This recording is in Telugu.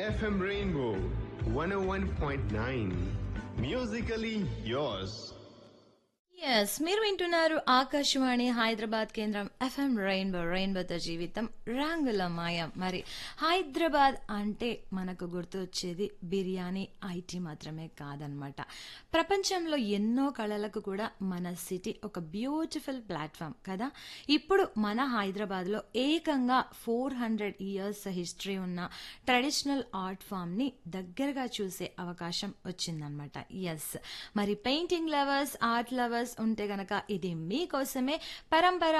FM Rainbow 101.9. Musically yours. Yes మీరు వింటున్నారు ఆకాశవాణి హైదరాబాద్ కేంద్రం ఎఫ్ఎం రెయిన్బో రెయిన్బోతో జీవితం రంగుల మాయం మరి హైదరాబాద్ అంటే మనకు గుర్తు వచ్చేది బిర్యానీ ఐటీ మాత్రమే కాదనమాట ప్రపంచంలో ఎన్నో కళలకు కూడా మన సిటీ ఒక బ్యూటిఫుల్ ప్లాట్ఫామ్ కదా ఇప్పుడు మన హైదరాబాద్లో ఏకంగా ఫోర్ హండ్రెడ్ ఇయర్స్ హిస్టరీ ఉన్న ట్రెడిషనల్ ఆర్ట్ ఫామ్ని దగ్గరగా చూసే అవకాశం వచ్చిందనమాట ఎస్ మరి పెయింటింగ్ లవర్స్ ఆర్ట్ లవర్స్ ఉంటే గనక ఇది మీకోసమే పరంపర